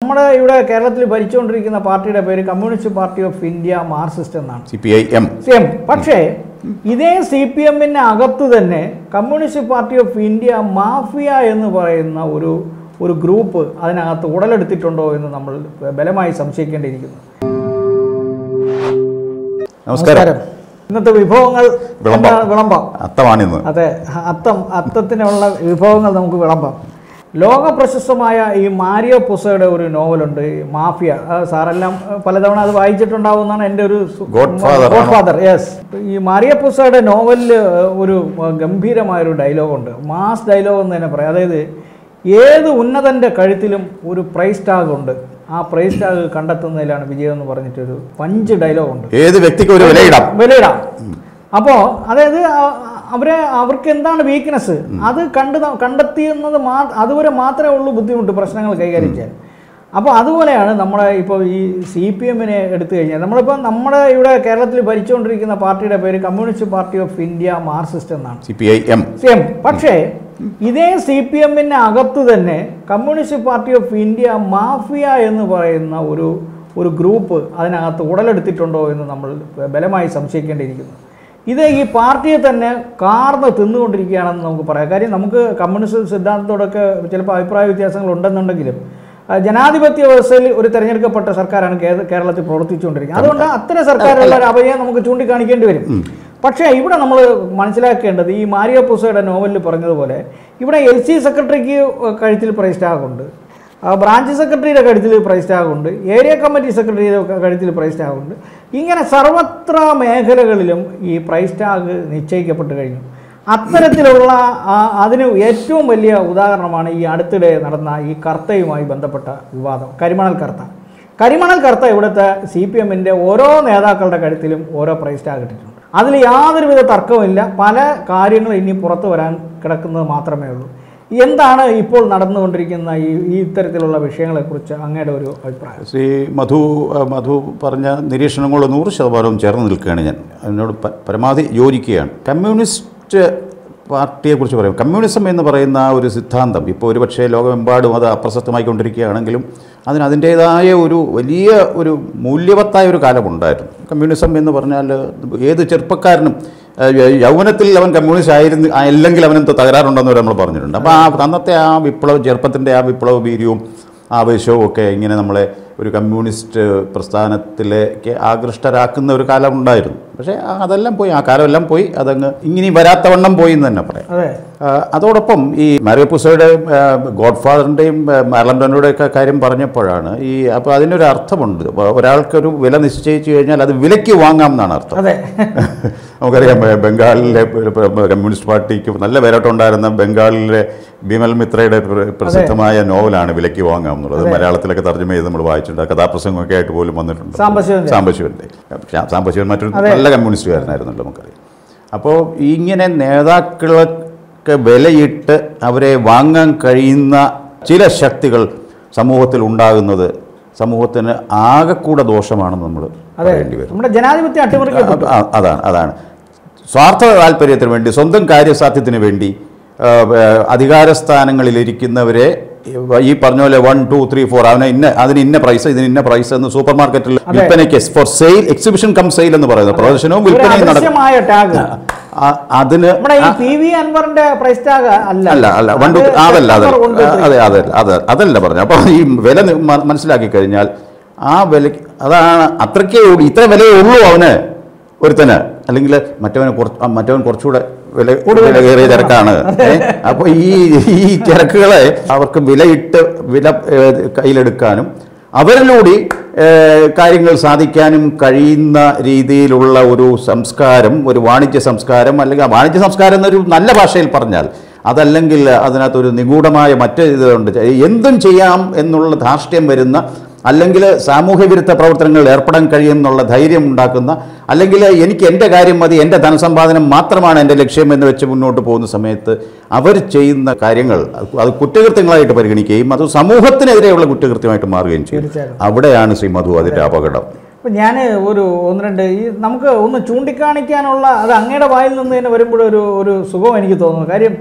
നമ്മുടെ ഇവിടെ കേരളത്തിൽ ഭരിച്ചുകൊണ്ടിരിക്കുന്ന പാർട്ടിയുടെ പേര് Communist Party of India Marxist എന്നാണ് C P I M C M പക്ഷേ ഇതേ സി പി എമ്മിന് അകത്ത് തന്നെ Communist Party of India mafia എന്ന് പറയുന്ന ഒരു ഒരു ഗ്രൂപ്പ് അതിനകത്ത് ഉടലെടുത്തിട്ടുണ്ടോ എന്ന് നമ്മൾ ബലമായി സംശയിക്കേണ്ടിയിരിക്കുന്നു നമസ്കാരം ഇന്നത്തെ വിഭവങ്ങൾ വിളമ്പാം. എന്താണ് വിളമ്പാം അത്തമാണിന്ന് അതെ അത്തം അത്തത്തിനുള്ള വിഭവങ്ങൾ നമുക്ക് വിളമ്പാം ലോക പ്രശസ്തമായ ഈ മാരിയോ പുസയുടെ ഒരു നോവലുണ്ട് ഈ മാഫിയ അത് സാറെല്ലാം അഹ്, പലതവണ അത് വായിച്ചിട്ടുണ്ടാവുമെന്നാണ് എൻ്റെ ഒരു Godfather ആണോ? ഗോഡ് ഫാദർ യെസ് ഈ മാരിയോ പുസയുടെ നോവലിൽ ഒരു ഗംഭീരമായൊരു ഡയലോഗുണ്ട് മാസ് ഡയലോഗ് എന്ന് തന്നെ പറയാം അതായത് ഏത് ഉന്നതൻ്റെ കഴുത്തിലും ഒരു പ്രൈസ് ടാഗ് ഉണ്ട് ആ പ്രൈസ് ടാഗ് കണ്ടെത്തുന്നതിലാണ് വിജയം എന്ന് പറഞ്ഞിട്ടൊരു പഞ്ച് ഡയലോഗ് ഉണ്ട് ഏത് വ്യക്തിക്കും ഒരു വിലയിടാം വിലയിടാം അപ്പോൾ അതായത് അ- അവരെ അവർക്ക് എന്താണ് വീക്ക്നെസ് അത് കണ്ട് ന- കണ്ടെത്തിയുന്നത് മാ അതുവരെ മാത്രമേ ഉള്ളൂ ബുദ്ധിമുട്ട് പ്രശ്നങ്ങൾ കൈകാര്യം ചെയ്യാൻ അപ്പോൾ അതുപോലെയാണ് നമ്മുടെ ഇപ്പോൾ ഈ സി പി എമ്മിനെ എടുത്തു കഴിഞ്ഞാൽ നമ്മളിപ്പോൾ നമ്മുടെ ഇവിടെ കേരളത്തിൽ ഭരിച്ചുകൊണ്ടിരിക്കുന്ന പാർട്ടിയുടെ പേര് Communist Party of India Marxist എന്നാണ് C P I M C M പക്ഷേ ഇതേ സി പി എമ്മിന് അകത്ത് തന്നെ Communist Party of India mafia എന്ന് പറയുന്ന ഒരു ഒരു ഗ്രൂപ്പ് അതിനകത്ത് ഉടലെടുത്തിട്ടുണ്ടോ എന്ന് നമ്മൾ ബലമായി സംശയിക്കേണ്ടിയിരിക്കുന്നു ഇത് ഈ പാർട്ടിയെ തന്നെ കാർന്ന് തിന്നുകൊണ്ടിരിക്കുകയാണെന്ന് നമുക്ക് പറയാം കാര്യം നമുക്ക് കമ്മ്യൂണിസ്റ്റ് സിദ്ധാന്തത്തോടൊക്കെ ചിലപ്പോൾ അഭിപ്രായ വ്യത്യാസങ്ങൾ ഉണ്ടെന്നുണ്ടെങ്കിലും ആ, ജനാധിപത്യ വ്യവസ്ഥയിൽ ഒരു തെരഞ്ഞെടുക്കപ്പെട്ട സർക്കാരാണ് കേ- കേരളത്തിൽ പ്രവർത്തിച്ചുകൊണ്ടിരിക്കുന്നത് അതുകൊണ്ട് അത്തരം സർക്കാരുള്ള ഒരു അപജയം നമുക്ക് ചൂണ്ടിക്കാണിക്കേണ്ടി വരും പക്ഷേ ഇവിടെ നമ്മൾ മനസ്സിലാക്കേണ്ടത് ഈ മാരിയോ പുസയുടെ നോവലിൽ പറഞ്ഞതുപോലെ ഇവിടെ എൽ സി സെക്രട്ടറിക്ക് കഴുത്തിൽ പ്രൈസ് ടാഗുണ്ട് ആ, ബ്രാഞ്ച് സെക്രട്ടറിയുടെ കഴുത്തിൽ പ്രൈസ് ടാഗുണ്ട് ഏരിയ കമ്മിറ്റി സെക്രട്ടറിയുടെ ക- കഴുത്തിൽ പ്രൈസ് ടാഗുണ്ട് ഇങ്ങനെ സർവത്ര മേഖലകളിലും ഈ പ്രൈസ് ടാഗ് നിശ്ചയിക്കപ്പെട്ട് കഴിഞ്ഞു അത്തരത്തിലുള്ള ആ, അതിന് ഏറ്റവും വലിയ ഉദാഹരണമാണ് ഈ അടുത്തിടെ നടന്ന ഈ കർത്തയുമായി ബന്ധപ്പെട്ട വിവാദം കരിമണൽ കർത്ത കരിമണൽ കർത്ത ഇവിടുത്തെ സി പി എമ്മിൻ്റെ ഓരോ നേതാക്കളുടെ കഴുത്തിലും ഓരോ പ്രൈസ് ടാഗ് ഇട്ടിട്ടുണ്ട് അതിൽ യാതൊരുവിധ തർക്കവുമില്ല പല കാര്യങ്ങളും ഇനി പുറത്തു വരാൻ കിടക്കുന്നത് മാത്രമേ ഉള്ളൂ എന്താണ് ഇപ്പോൾ നടന്നുകൊണ്ടിരിക്കുന്ന ഈ ഈ ഇത്തരത്തിലുള്ള വിഷയങ്ങളെക്കുറിച്ച് അങ്ങയുടെ ഒരു അഭിപ്രായം ശ്രീ മധു ആ, മധു പറഞ്ഞ നിരീക്ഷണങ്ങൾ നൂറ് ശതമാനവും ചേർന്ന് നിൽക്കുകയാണ് ഞാൻ അതിനോട് പ- പരമാവധി യോജിക്കുകയാണ് കമ്മ്യൂണിസ്റ്റ് പാർട്ടിയെക്കുറിച്ച് പറയും കമ്മ്യൂണിസം എന്ന് പറയുന്ന ആ ഒരു സിദ്ധാന്തം ഇപ്പോൾ ഒരുപക്ഷേ ലോകമെമ്പാടും അത് അപ്രസക്തമായിക്കൊണ്ടിരിക്കുകയാണെങ്കിലും അതിന് അതിൻ്റേതായ ഒരു വലിയ ഒരു മൂല്യവത്തായ ഒരു കാലമുണ്ടായിരുന്നു കമ്മ്യൂണിസം എന്ന് പറഞ്ഞാൽ ഏത് ചെറുപ്പക്കാരനും ആ, യ- യൗവനത്തിൽ അവൻ കമ്മ്യൂണിസ്റ്റ് ആയിരുന്നു അല്ലെങ്കിൽ അവനെന്തോ തകരാറുണ്ടെന്ന് വരെ നമ്മൾ പറഞ്ഞിട്ടുണ്ട് അപ്പോൾ ആ അന്നത്തെ ആ വിപ്ലവ ചെറുപ്പത്തിൻ്റെ ആ വിപ്ലവ വീര്യവും ആവേശവും ഒക്കെ ഇങ്ങനെ നമ്മളെ ഒരു കമ്മ്യൂണിസ്റ്റ് പ്രസ്ഥാനത്തിലേക്ക് ആകൃഷ്ടരാക്കുന്ന ഒരു കാലം ഉണ്ടായിരുന്നു പക്ഷേ ആ- അതെല്ലാം പോയി ആ കാലമെല്ലാം പോയി അതങ്ങ് ഇങ്ങനെ വരാത്തവണ്ണം പോയി എന്ന് തന്നെ പറയാം അതെ ആ, അതോടൊപ്പം ഈ മാരിയപ്പുസയുടെ ഗോഡ് ഫാദറിൻ്റെയും മാർലൻഡോയുടെ ഒക്കെ കാര്യം പറഞ്ഞപ്പോഴാണ് ഈ അപ്പോൾ അതിനൊരു അർത്ഥമുണ്ട് ഒരാൾക്കൊരു വില നിശ്ചയിച്ചു കഴിഞ്ഞാൽ അത് വിലയ്ക്ക് വാങ്ങാം എന്നാണ് അർത്ഥം അതെ നമുക്കറിയാം ബെ- ബംഗാളിലെ പ- പ- കമ്മ്യൂണിസ്റ്റ് പാർട്ടിക്ക് നല്ല വിലട്ടുണ്ടായിരുന്ന ബംഗാളിലെ ബിമൽ മിത്രയുടെ പ്ര- പ്രസിദ്ധമായ നോവലാണ് വിലയ്ക്ക് വാങ്ങാം എന്നുള്ളത് മലയാളത്തിലൊക്കെ തർജ്ജമ ചെയ്ത് നമ്മൾ വായിച്ചിട്ടുണ്ട് ആ കഥാപ്രസംഗമൊക്കെ ആയിട്ട് പോലും വന്നിട്ടുണ്ട് സാംബശിവന്റെ. സാംബശിവൻ്റെ സാംബശിവൻ മറ്റൊരു നല്ല കമ്മ്യൂണിസ്റ്റുകാരനായിരുന്നല്ലോ നമുക്കറിയാം അപ്പോൾ ഇങ്ങനെ നേതാക്കൾക്ക് വിലയിട്ട് അവരെ വാങ്ങാൻ കഴിയുന്ന ചില ശക്തികൾ സമൂഹത്തിൽ ഉണ്ടാകുന്നത് സമൂഹത്തിന് ആകെക്കൂടെ ദോഷമാണെന്ന് നമ്മൾ അതെ പറയേണ്ടി വരും നമ്മുടെ ജനാധിപത്യം അട്ടിമറിക്കപ്പെട്ടു ആ, അതാണ് അതാണ് സ്വാർത്ഥ താല്പര്യത്തിന് വേണ്ടി സ്വന്തം കാര്യസാധ്യത്തിന് വേണ്ടി ആ, ആ, അധികാര സ്ഥാനങ്ങളിലിരിക്കുന്നവരെ ഈ പറഞ്ഞ പോലെ വൺ ടു ത്രീ ഫോർ അവന് ഇന്ന അതിന് ഇന്ന പ്രൈസ് ഇതിന് ഇന്ന പ്രൈസ് എന്ന് സൂപ്പർ മാർക്കറ്റിൽ വിൽപ്പനയ്ക്ക് for sale exhibition cum sale എന്ന് പറയുന്നത് പ്രദർശനവും ഒരു വിൽപ്പനയും നടക്കും അദൃശ്യമായ ടാഗ് ആ, അതിന് നമ്മുടെ ഈ പി വി അൻവറിന്റെ പ്രൈസ് ടാഗ് അല്ല അല്ല അല്ല വൺ ടു അത് അതല്ല അതല്ല സെപ്റ്റംബർ ഒന്ന് തൊട്ട് അതെ അതെ അതെ അതല്ല പറഞ്ഞു അപ്പോൾ ഈ വില നി- മ- മനസ്സിലാക്കി കഴിഞ്ഞാൽ ആ വിലയ്ക്ക് അതാണ് അത്രയ്ക്കേ ഉള്ളൂ ഇത്ര വിലയേ ഉള്ളൂ അവന് ഒരുത്തന് അല്ലെങ്കിൽ മറ്റവന് കുറച്ച് ആ, മറ്റവൻ കുറച്ചുകൂടെ വില വില കയറിയ ചരക്കാണ് അപ്പോൾ ഈ ഈ ചരക്കുകളെ അവർക്ക് വിലയിട്ട് വില ഏ, കയ്യിലെടുക്കാനും അവരിലൂടെ ഏ, കാര്യങ്ങൾ സാധിക്കാനും കഴിയുന്ന രീതിയിലുള്ള ഒരു സംസ്കാരം ഒരു വാണിജ്യ സംസ്കാരം അല്ലെങ്കിൽ ആ വാണിജ്യ സംസ്കാരം എന്നൊരു നല്ല ഭാഷയിൽ പറഞ്ഞാൽ അതല്ലെങ്കിൽ അതിനകത്തൊരു നിഗൂഢമായ മറ്റ് ഇതുണ്ട് എന്തും ചെയ്യാം എന്നുള്ള ധാർഷ്ട്യം വരുന്ന അല്ലെങ്കിൽ സാമൂഹ്യ വിരുദ്ധ പ്രവർത്തനങ്ങളിൽ ഏർപ്പെടാൻ കഴിയുമെന്നുള്ള ധൈര്യം ഉണ്ടാക്കുന്ന അല്ലെങ്കിൽ എനിക്ക് എൻ്റെ കാര്യം മതി എൻ്റെ ധനസമ്പാദനം മാത്രമാണ് എൻ്റെ ലക്ഷ്യം എന്ന് വെച്ച് മുന്നോട്ട് പോകുന്ന സമയത്ത് അവർ ചെയ്യുന്ന കാര്യങ്ങൾ അത് അത് കുറ്റകൃത്യങ്ങളായിട്ട് പരിഗണിക്കുകയും അത് സമൂഹത്തിനെതിരെയുള്ള കുറ്റകൃത്യമായിട്ട് മാറുകയും ചെയ്യും തീർച്ചയായും. അവിടെയാണ് ശ്രീ മധു അതിൻ്റെ അപകടം അപ്പം ഞാൻ ഒരു ഒന്ന് രണ്ട് ഈ നമുക്ക് ഒന്ന് ചൂണ്ടിക്കാണിക്കാനുള്ള അത് അങ്ങയുടെ വായിൽ നിന്ന് തന്നെ വരുമ്പോഴൊരു ഒരു സുഖം എനിക്ക് തോന്നുന്നു കാര്യം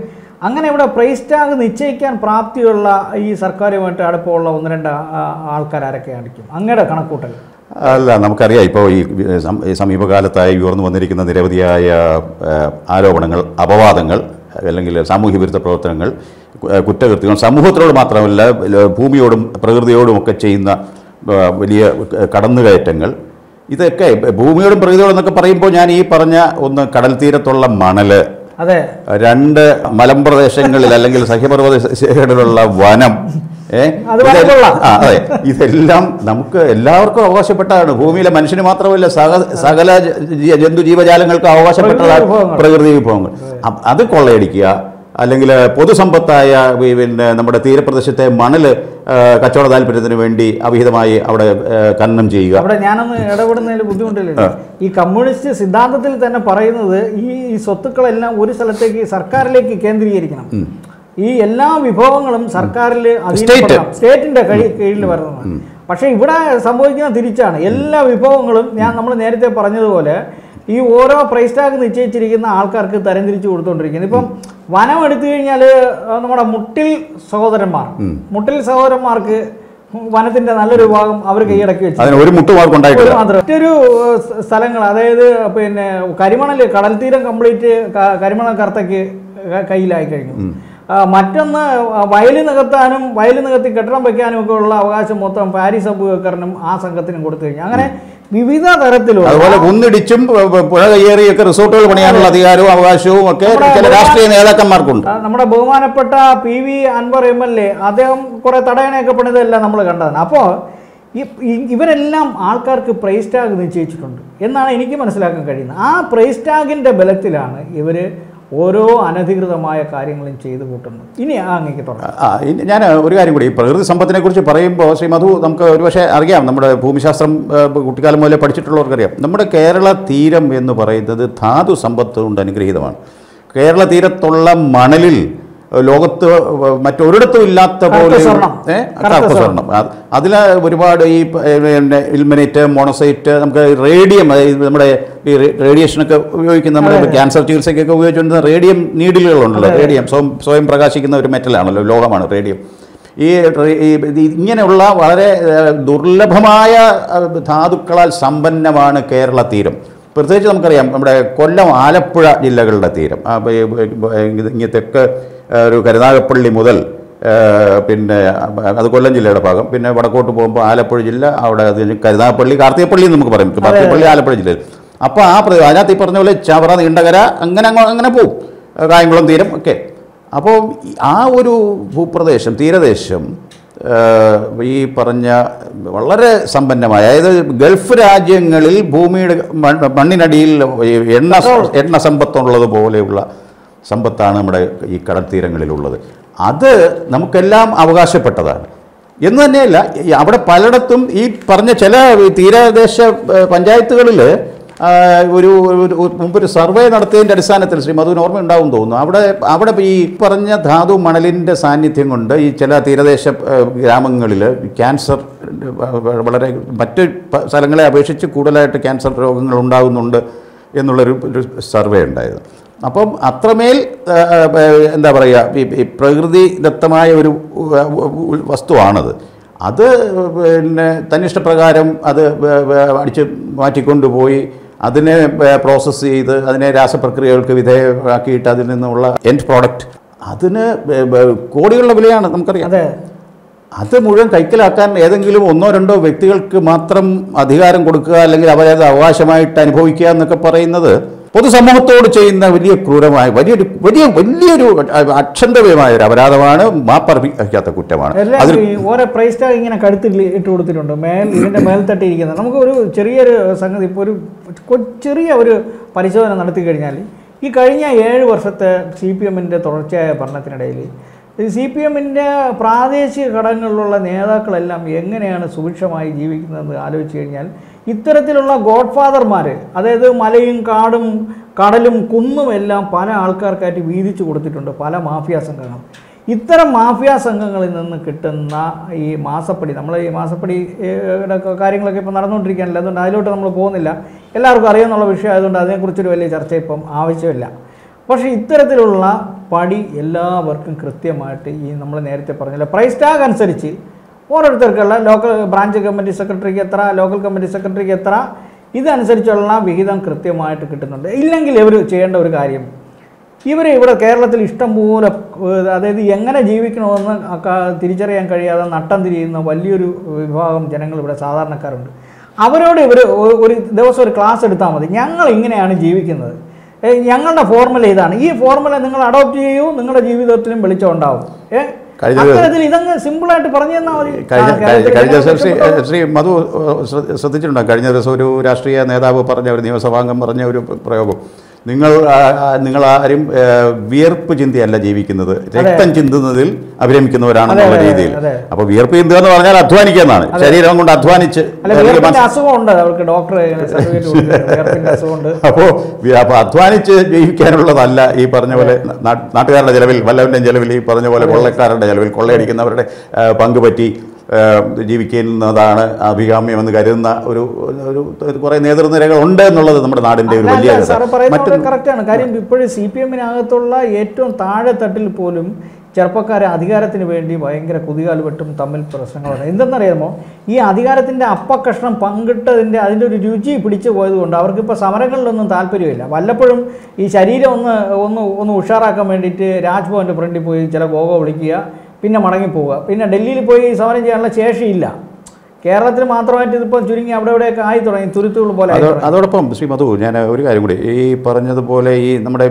അങ്ങനെ ഇവിടെ പ്രൈസ് ടാഗ് നിശ്ചയിക്കാൻ പ്രാപ്തിയുള്ള ഈ സർക്കാരുമായിട്ട് അടുപ്പമുള്ള ഒന്ന് രണ്ട് ആ- ആൾക്കാർ ആരൊക്കെയായിരിക്കും അങ്ങയുടെ കണക്കൂട്ടൽ അല്ല നമുക്കറിയാം ഇപ്പോൾ ഈ സം- ഈ സമീപകാലത്തായി ഉയർന്നു വന്നിരിക്കുന്ന നിരവധിയായ ആ, ആരോപണങ്ങൾ അപവാദങ്ങൾ അല്ലെങ്കിൽ സാമൂഹ്യ വിരുദ്ധ പ്രവർത്തനങ്ങൾ കു- ആ, കുറ്റകൃത്യങ്ങൾ സമൂഹത്തിനോട് മാത്രമല്ല ല- ഭൂമിയോടും പ്രകൃതിയോടും ഒക്കെ ചെയ്യുന്ന ആ, വലിയ കടന്നുകയറ്റങ്ങൾ ഇതൊക്കെ ഭൂമിയോടും പ്രകൃതിയോടും എന്നൊക്കെ പറയുമ്പോൾ ഞാൻ ഈ പറഞ്ഞ ഒന്ന് കടൽ തീരത്തുള്ള മണല് അതെ രണ്ട് മലമ്പ്രദേശങ്ങളിൽ അല്ലെങ്കിൽ സഹ്യപർവ്വതങ്ങളിലുള്ള വനം ഏ അത് ഇതെ- വനക്കൊള്ള. ആ, അതെ ഇതെല്ലാം നമുക്ക് എല്ലാവർക്കും അവകാശപ്പെട്ടതാണ് ഭൂമിയിലെ മനുഷ്യന് മാത്രമല്ല സക സകല ജ- ജ- ജന്തു ജീവജാലങ്ങൾക്ക് അവകാശപ്പെട്ടതാണ് പ്രകൃതി വിഭവങ്ങൾ. പ്രകൃതി വിഭവങ്ങൾ അ- അത് കൊള്ളയടിക്കുക അല്ലെങ്കിൽ പൊതുസമ്പത്തായ ഈ പിന്നെ നമ്മുടെ തീരപ്രദേശത്തെ മണൽ കച്ചവട താല്പര്യത്തിന് വേണ്ടി അവിഹിതമായി അവിടെ ആ, ഖനനം ചെയ്യുക അവിടെ ഞാനൊന്ന് ഇടപെടുന്നതിൽ ബുദ്ധിമുട്ടില്ല ആ. ഈ കമ്മ്യൂണിസ്റ്റ് സിദ്ധാന്തത്തിൽ തന്നെ പറയുന്നത് ഈ ഈ സ്വത്തുക്കളെല്ലാം ഒരു സ്ഥലത്തേക്ക് സർക്കാരിലേക്ക് കേന്ദ്രീകരിക്കണം ഈ എല്ലാ വിഭവങ്ങളും സർക്കാരിൽ അധീനപ്പെടണം. സ്റ്റേറ്റിന്റെ കഴി- കീഴിൽ വരണം പക്ഷേ ഇവിടെ സംഭവിക്കുന്ന തിരിച്ചാണ് എല്ലാ വിഭവങ്ങളും ഞാൻ നമ്മൾ നേരത്തെ പറഞ്ഞതുപോലെ ഈ ഓരോ പ്രൈസ് ടാഗ് നിശ്ചയിച്ചിരിക്കുന്ന ആൾക്കാർക്ക് തരംതിരിച്ചു കൊടുത്തുകൊണ്ടിരിക്കുന്നത് ഇപ്പം വനം എടുത്തു കഴിഞ്ഞാൽ നമ്മുടെ മുട്ടിൽ സഹോദരന്മാർ മുട്ടിൽ സഹോദരന്മാർക്ക് വനത്തിന്റെ നല്ലൊരു ഭാഗം അവർ കൈയടക്കി വെച്ചു അതിന് ഒരു മുട്ടുമാർക്ക് ഒരു ഉണ്ടായിട്ടില്ല മാത്രം മറ്റൊരു ഏഹ്, സ്ഥ- സ്ഥലങ്ങൾ അതായത് പിന്നെ കരിമണൽ കടൽ തീരം കംപ്ലീറ്റ് കരിമണൽ കർത്തയ്ക്ക് ക- കയ്യിലായി കഴിഞ്ഞു ആ, മറ്റൊന്ന് വയൽ നികത്താനും വയൽ നികത്തി കെട്ടിടം വെക്കാനും ഒക്കെ ഉള്ള അവകാശം മൊത്തം പാരീസ് അബൂബക്കറിനും ആ സംഘത്തിനും കൊടുത്തു കഴിഞ്ഞു അങ്ങനെ വിവിധ തരത്തിലുള്ള അതുപോലെ കുന്നിടിച്ചും പ- പ- പുഴ കയ്യേറിയൊക്കെ റിസോർട്ടുകൾ പണിയാനുള്ള അധികാരവും അവകാശവും ഒക്കെ നമ്മുടെ ചില രാഷ്ട്രീയ നേതാക്കന്മാർക്കുണ്ട് ആ, നമ്മുടെ ബഹുമാനപ്പെട്ട P V Anvar M L A അദ്ദേഹം കുറെ തടയണയൊക്കെ പണിതെല്ലാം നമ്മൾ കണ്ടതാണ് അപ്പോൾ ഇവരെല്ലാം ആൾക്കാർക്ക് പ്രൈസ് ടാഗ് നിശ്ചയിച്ചിട്ടുണ്ട് എന്നാണ് എനിക്ക് മനസ്സിലാക്കാൻ കഴിയുന്നത് ആ പ്രൈസ് ടാഗിൻ്റെ ബലത്തിലാണ് ഇവർ ഓരോ അനധികൃതമായ കാര്യങ്ങളും ചെയ്തു കൂട്ടുന്നത് ഇനി ആ അങ്ങേക്ക് തുടങ്ങാം ആ, ഇനി ഞാൻ ഒരു കാര്യം കൂടി ഈ പ്രകൃതി സമ്പത്തിനെ കുറിച്ച് പറയുമ്പോൾ ശ്രീ മധു നമുക്ക് ഒരുപക്ഷെ അറിയാം നമ്മുടെ ഭൂമിശാസ്ത്രം ആ, കുട്ടിക്കാലം മുതലേ പഠിച്ചിട്ടുള്ളവർക്കറിയാം നമ്മുടെ കേരള തീരം എന്ന് പറയുന്നത് ധാതു സമ്പത്ത് കൊണ്ട് അനുഗ്രഹീതമാണ് കേരള തീരത്തുള്ള മണലിൽ ലോകത്ത് മറ്റൊരിടത്തും ഇല്ലാത്ത കറുത്ത പോലെ സ്വർണ്ണം. ഏ? കറുത്ത കറുത്ത സ്വർണ്ണം അതിൽ ഒരുപാട് ഈ പ- ഏ, പിന്നെ ഇൽമിനേറ്റ് മോണോസൈറ്റ് നമുക്ക് റേഡിയം അതായത് നമ്മുടെ ഈ റേ- റേഡിയേഷനൊക്കെ ഉപയോഗിക്കുന്ന നമ്മുടെ ക്യാൻസർ ചികിത്സയ്ക്കൊക്കെ ഉപയോഗിച്ചുകൊണ്ടിരുന്ന റേഡിയം നീഡിലുകളുണ്ടല്ലോ റേഡിയം സ്വയം സ്വയം പ്രകാശിക്കുന്ന ഒരു മെറ്റലാണല്ലോ ലോഹമാണ് റേഡിയം ഈ റേ- ഈ ഇത് ഇങ്ങനെയുള്ള വളരെ ഏ, ദുർലഭമായ ഏ, ധാതുക്കളാൽ സമ്പന്നമാണ് കേരള തീരം പ്രത്യേകിച്ച് നമുക്കറിയാം നമ്മുടെ കൊല്ലം ആലപ്പുഴ ജില്ലകളുടെ തീരം ആ, ഈ, ഈ, ഇങ്ങ് തെക്ക് ഏ, ഒരു കരുനാഗപ്പള്ളി മുതൽ ഏ, പിന്നെ അത് കൊല്ലം ജില്ലയുടെ ഭാഗം പിന്നെ വടക്കോട്ട് പോകുമ്പോൾ ആലപ്പുഴ ജില്ല അവിടെ അത് കഴിഞ്ഞ് കരുനാഗപ്പള്ളി കാർത്തികപ്പള്ളി എന്ന് നമുക്ക് പറയും കാർത്തികപ്പള്ളി ആലപ്പുഴ ജില്ലയിൽ അപ്പോൾ ആ പ്രദേശം അതിനകത്ത് ഈ പറഞ്ഞ പോലെ ചവറ നീണ്ടകര അങ്ങനെ അങ്ങ് അങ്ങനെ പോവും കായംകുളം തീരം ഒക്കെ അപ്പോൾ ആ ഒരു ഭൂപ്രദേശം തീരദേശം ഏഹ്, ഈ പറഞ്ഞ വളരെ സമ്പന്നമായ അതായത് ഗൾഫ് രാജ്യങ്ങളിൽ ഭൂമിയുടെ മണ്ണ് മണ്ണിനടിയിൽ ഈ എണ്ണ എണ്ണ സമ്പത്തുള്ളത് പോലെയുള്ള സമ്പത്താണ് നമ്മുടെ ഈ കടൽ തീരങ്ങളിലുള്ളത് അത് നമുക്കെല്ലാം അവകാശപ്പെട്ടതാണ് എന്ന് തന്നെയല്ല ഈ അവിടെ പലയിടത്തും ഈ പറഞ്ഞ ചില തീരദേശ ഏഹ്, പഞ്ചായത്തുകളിൽ ആ, ഒരു ഒരു- ഒരു മുമ്പൊരു സർവേ നടത്തിയതിൻ്റെ അടിസ്ഥാനത്തിൽ ശ്രീ മധുവിന് ഓർമ്മയുണ്ടാവും തോന്നുന്നു അവിടെ അവിടെ ഈ പറഞ്ഞ ധാതു മണലിൻ്റെ സാന്നിധ്യം കൊണ്ട് ഈ ചില തീരദേശ ഗ്രാമങ്ങളിൽ ക്യാൻസർ വ- വളരെ മറ്റ് പ- സ്ഥലങ്ങളെ അപേക്ഷിച്ച് കൂടുതലായിട്ട് ക്യാൻസർ രോഗങ്ങൾ ഉണ്ടാകുന്നുണ്ട് എന്നുള്ളൊരു ഒരു സർവേ ഉണ്ടായത് അപ്പം അത്രമേൽ ആ, ആ, എന്താ പറയുക ഈ- ഈ പ്രകൃതിദത്തമായ ഒരു ഉ- ഉ- വസ്തുവാണത് അത് പിന്നെ തന്നിഷ്ടപ്രകാരം അത് വ- വ- അടിച്ച് മാറ്റിക്കൊണ്ടുപോയി അതിനെ പ്രോസസ്സ് ചെയ്ത് അതിനെ രാസപ്രക്രിയകൾക്ക് വിധേയമാക്കിയിട്ട് അതിൽ നിന്നുള്ള എൻഡ് പ്രോഡക്റ്റ് അതിന് ബ- ബ- കോടികളുടെ വിലയാണ് നമുക്കറിയാം അതെ അത് മുഴുവൻ കൈക്കലാക്കാൻ ഏതെങ്കിലും ഒന്നോ രണ്ടോ വ്യക്തികൾക്ക് മാത്രം അധികാരം കൊടുക്കുക അല്ലെങ്കിൽ അവരത് അവകാശമായിട്ട് അനുഭവിക്കുക എന്നൊക്കെ പറയുന്നത് പൊതുസമൂഹത്തോട് ചെയ്യുന്ന വലിയ ക്രൂരമായ വലിയൊരു വലിയ വലിയൊരു അക്ഷന്തവ്യമായ ഒരു അപരാധമാണ് മാപ്പർപ്പിക്കാത്ത കുറ്റമാണ് എല്ലാം അതിൽ ഈ ഓരോ പ്രൈസ് ടാഗ് ഇങ്ങനെ കഴുത്തിൽ ഇട്ട് കൊടുത്തിട്ടുണ്ട് മേൽ ഇതിന്റെ മേൽത്തട്ടിയിരിക്കുന്നത് നമുക്ക് ഒരു ചെറിയൊരു സംഗതി ഇപ്പോൾ ഒരു കൊ- ചെറിയ ഒരു പരിശോധന നടത്തി കഴിഞ്ഞാൽ ഈ കഴിഞ്ഞ ഏഴ് വർഷത്തെ സി പി എമ്മിൻ്റെ തുടർച്ചയായ ഭരണത്തിനിടയിൽ സി പി എമ്മിൻ്റെ പ്രാദേശിക ഘടകങ്ങളിലുള്ള നേതാക്കളെല്ലാം എങ്ങനെയാണ് സുഭിക്ഷമായി ജീവിക്കുന്നതെന്ന് ആലോചിച്ച് കഴിഞ്ഞാൽ ഇത്തരത്തിലുള്ള ഗോഡ് ഫാദർമാർ അതായത് മലയും കാടും കടലും കുന്നും എല്ലാം പല ആൾക്കാർക്കായിട്ട് വീതിച്ചു കൊടുത്തിട്ടുണ്ട് പല മാഫിയ സംഘങ്ങൾ ഇത്തരം മാഫിയ സംഘങ്ങളിൽ നിന്ന് കിട്ടുന്ന ഈ മാസപ്പടി നമ്മൾ ഈ മാസപ്പടി ഏഹ്, യുടെ ഒക്കെ കാര്യങ്ങളൊക്കെ ഇപ്പോൾ നടന്നുകൊണ്ടിരിക്കുകയാണല്ലോ അതുകൊണ്ട് അതിലോട്ട് നമ്മൾ പോകുന്നില്ല എല്ലാവർക്കും അറിയാമെന്നുള്ള വിഷയം ആയതുകൊണ്ട് അതിനെക്കുറിച്ചൊരു വലിയ ചർച്ച ഇപ്പം ആവശ്യമില്ല പക്ഷേ ഇത്തരത്തിലുള്ള പടി എല്ലാവർക്കും കൃത്യമായിട്ട് ഈ നമ്മൾ നേരത്തെ പറഞ്ഞില്ല പ്രൈസ് ടാഗ് അനുസരിച്ച് ഓരോരുത്തർക്കുള്ള ലോക്കൽ ബ്രാഞ്ച് കമ്മിറ്റി സെക്രട്ടറിക്ക് എത്ര ലോക്കൽ കമ്മിറ്റി സെക്രട്ടറിക്ക് എത്ര ഇതനുസരിച്ചുള്ള വിഹിതം കൃത്യമായിട്ട് കിട്ടുന്നുണ്ട് ഇല്ലെങ്കിൽ ഇവർ ചെയ്യേണ്ട ഒരു കാര്യം ഇവർ ഇവിടെ കേരളത്തിൽ ഇഷ്ടംപോലെ ഏഹ്, അതായത് എങ്ങനെ ജീവിക്കണമെന്ന് ക- തിരിച്ചറിയാൻ കഴിയാതെ നട്ടം തിരിയുന്ന വലിയൊരു വിഭാഗം ജനങ്ങൾ ഇവിടെ സാധാരണക്കാരുണ്ട് അവരോട് ഇവർ ഒരു ദിവസം ഒരു ക്ലാസ് എടുത്താൽ മതി ഞങ്ങൾ ഇങ്ങനെയാണ് ജീവിക്കുന്നത് ഏഹ്, ഞങ്ങളുടെ ഫോർമുല ഇതാണ് ഈ ഫോർമുല നിങ്ങൾ അഡോപ്റ്റ് ചെയ്യൂ നിങ്ങളുടെ ജീവിതത്തിലും വെളിച്ചം ഉണ്ടാവും ഏഹ് കഴിഞ്ഞ അത്തരത്തിൽ ഇതങ്ങ് സിമ്പിളായിട്ട് പറഞ്ഞു തന്നാൽ മതി കഴിഞ്ഞ ആ, കേരളത്തിലെ കഴിഞ്ഞ ദിവസം ശ്രീ ജനങ്ങൾക്ക് ശ്രീ മധു ശ്ര- ശ്രദ്ധിച്ചിട്ടുണ്ടോ കഴിഞ്ഞ ദിവസം ഒരു രാഷ്ട്രീയ നേതാവ് പറഞ്ഞ ഒരു നിയമസഭാംഗം പറഞ്ഞ ഒരു പ്രയോഗം നിങ്ങൾ ആ, ആ, നിങ്ങൾ ആരും ഏ, വിയർപ്പ് ചിന്തയല്ല ജീവിക്കുന്നത് രക്തം ചിന്തുന്നതിൽ അഭിരമിക്കുന്നവരാണെന്നുള്ള അതെ, അതെ, രീതിയിൽ അതെ. അപ്പൊ വിയർപ്പ് ചിന്തുക എന്ന് പറഞ്ഞാൽ അധ്വാനിക്കുക എന്നാണ് ശരീരം കൊണ്ട് അധ്വാനിച്ച് അല്ല വിയർപ്പിന്റെ അസുഖമുണ്ട് അവർക്ക് ഡോക്ടർ സർട്ടിഫിക്കറ്റ് കൊടുക്കുന്നത് വിയർപ്പിന്റെ അസുഖമുണ്ട് അപ്പോൾ അപ്പോൾ അധ്വാനിച്ച് ജീവിക്കാനുള്ളതല്ല ഈ പറഞ്ഞ പോലെ നാ- നാട്ടുകാരുടെ ചെലവിൽ വല്ലവൻ്റെയും ചെലവിൽ ഈ പറഞ്ഞ പോലെ കൊള്ളക്കാരുടെ ചെലവിൽ കൊള്ളയടിക്കുന്നവരുടെ ആ, പങ്ക് പറ്റി ആ, ജീവിക്കുന്നതാണ് അഭികാമ്യമെന്ന് കരുതുന്ന ഒരു ഒരു ഒരു കുറേ നേതൃനിരകൾ ഉണ്ട് എന്നുള്ളത് നമ്മുടെ നാടിൻ്റെ ഒരു വലിയ അല്ല, സാറ് പറയുന്നത് മറ്റൊന്ന് കറക്റ്റാണ് കാര്യം ഇപ്പോഴും സി പി എമ്മിനകത്തുള്ള ഏറ്റവും താഴെ തട്ടിൽ പോലും ചെറുപ്പക്കാരെ അധികാരത്തിന് വേണ്ടി ഭയങ്കര കുതികാൽ വെട്ടും തമ്മിൽ പ്രശ്നങ്ങളാണ് എന്തെന്നറിയാമോ ഈ അധികാരത്തിൻ്റെ അപ്പക്കഷ്ണം പങ്കിട്ടതിൻ്റെ അതിൻ്റെ ഒരു രുചി പിടിച്ചു പോയതുകൊണ്ട് അവർക്കിപ്പോൾ സമരങ്ങളിലൊന്നും താല്പര്യമില്ല വല്ലപ്പോഴും ഈ ശരീരം ഒന്ന് ഒന്ന് ഒന്ന് ഉഷാറാക്കാൻ വേണ്ടിയിട്ട് രാജ്ഭവൻ്റെ ഫ്രണ്ടിൽ പോയി ചില ഭോഗ വിളിക്കുക പിന്നെ മടങ്ങിപ്പോവുക പിന്നെ ഡൽഹിയിൽ പോയി സമരം ചെയ്യാനുള്ള ശേഷിയില്ല കേരളത്തിൽ മാത്രമായിട്ട് ഇതിപ്പോൾ ചുരുങ്ങി അവിടെ ഇവിടെയൊക്കെ ആയി തുടങ്ങി തുരുത്തുകൾ പോലെ ആയി അതോ തുടങ്ങി. അതോടൊപ്പം ശ്രീ മധു ഞാൻ ഒരു കാര്യം കൂടി ഈ പറഞ്ഞതുപോലെ ഈ നമ്മുടെ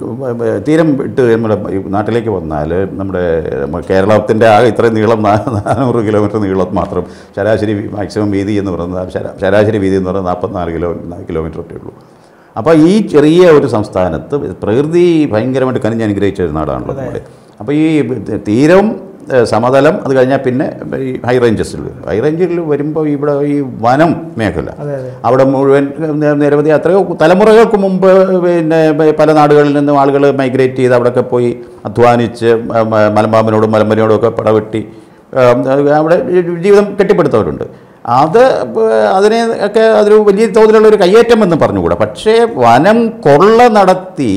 തീരം വിട്ട് നമ്മുടെ ഈ നാട്ടിലേക്ക് വന്നാൽ നമ്മുടെ കേരളത്തിൻ്റെ ആകെ ഇത്രയും നീളം നാ- നാനൂറ് കിലോമീറ്റർ നീളം മാത്രം ശരാശരി മാക്സിമം വീതി എന്ന് പറയുന്നത് ശരാ- ശരാശരി വീതി എന്ന് പറയുന്നത് നാൽപ്പത്തിനാല് കിലോ കിലോമീറ്റർ ഒക്കെ ഉള്ളൂ അപ്പോൾ ഈ ചെറിയ ഒരു സംസ്ഥാനത്ത് പ്രകൃതി ഭയങ്കരമായിട്ട് കനിഞ്ഞ് അനുഗ്രഹിച്ച ഒരു നാടാണല്ലോ നമ്മുടെ അപ്പോൾ ഈ തീരം ഏഹ് സമതലം അത് കഴിഞ്ഞാൽ പിന്നെ ഈ ഹൈ റേഞ്ചസിൽ ഹൈ റേഞ്ചിൽ വരുമ്പോൾ ഇവിടെ ഈ വനം മേഖല അതെ അതെ അവിടെ മുഴുവൻ നി- നിരവധി എത്രയോ തലമുറകൾക്ക് മുമ്പ് പിന്നെ പല നാടുകളിൽ നിന്നും ആളുകൾ മൈഗ്രേറ്റ് ചെയ്ത് അവിടെയൊക്കെ പോയി അധ്വാനിച്ച് മ- മ- മലമ്പാമ്പിനോടും മലമ്പനിയോടും ഒക്കെ പടവെട്ടി ഉം, അവിടെ ജീവിതം കെട്ടിപ്പടുത്തവരുണ്ട് അത് അതിനെ ഒക്കെ അതൊരു വലിയ തോതിലുള്ള ഒരു കയ്യേറ്റം എന്ന് പറഞ്ഞുകൂടാ പക്ഷേ വനം കൊള്ള നടത്തി